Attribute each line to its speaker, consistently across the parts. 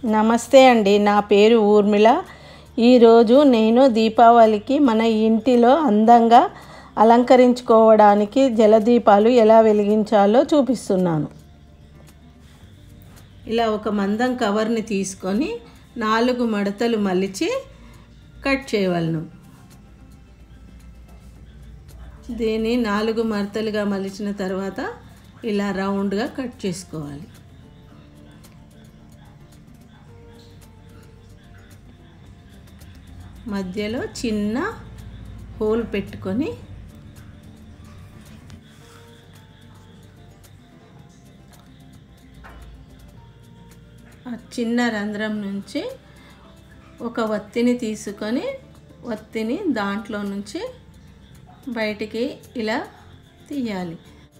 Speaker 1: నమస్తే అండి నా పేరు ఊర్మిళ ఈరోజు నేను దీపావళికి మన ఇంటిలో అందంగా అలంకరించుకోవడానికి జలదీపాలు ఎలా వెలిగించాలో చూపిస్తున్నాను ఇలా ఒక మందం కవర్ని తీసుకొని నాలుగు మడతలు మలిచి కట్ చేయవలను దీన్ని నాలుగు మడతలుగా మలిచిన తర్వాత ఇలా రౌండ్గా కట్ చేసుకోవాలి మధ్యలో చిన్న హోల్ పెట్టుకొని ఆ చిన్న రంధ్రం నుంచి ఒక వత్తిని తీసుకొని వత్తిని దాంట్లో నుంచి బయటికి ఇలా తీయాలి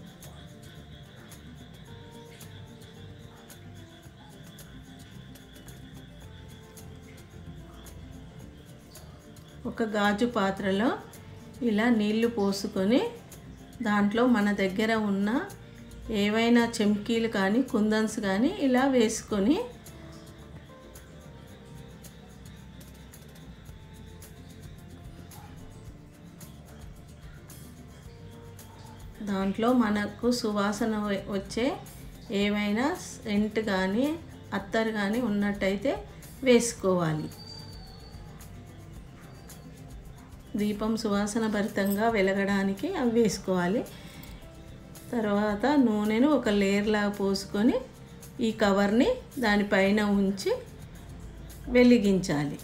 Speaker 1: ఒక గాజు పాత్రలో ఇలా నీళ్లు పోసుకొని దాంట్లో మన దగ్గర ఉన్న ఏవైనా చెంకీలు కానీ కుందన్స్ కానీ ఇలా వేసుకొని దాంట్లో మనకు సువాసన వచ్చే ఏవైనా సెంట్ కానీ అత్తరు కానీ ఉన్నట్టయితే వేసుకోవాలి దీపం సువాసన భరితంగా వెలగడానికి అవి వేసుకోవాలి తర్వాత నూనెను ఒక లేయర్లా పోసుకొని ఈ కవర్ని దానిపైన ఉంచి వెలిగించాలి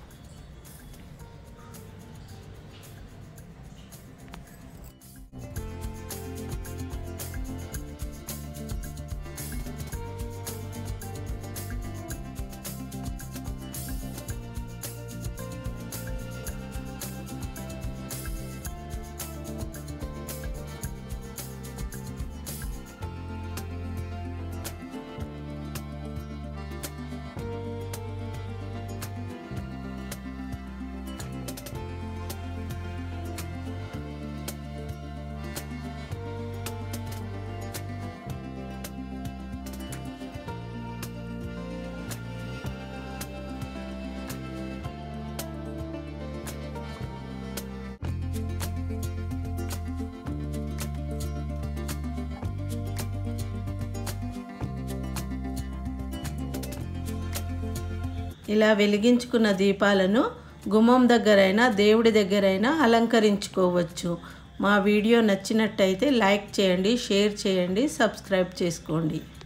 Speaker 1: ఇలా వెలిగించుకున్న దీపాలను గుమ్మం దగ్గరైనా దేవుడి దగ్గరైనా అలంకరించుకోవచ్చు మా వీడియో నచ్చినట్టయితే లైక్ చేయండి షేర్ చేయండి సబ్స్క్రైబ్ చేసుకోండి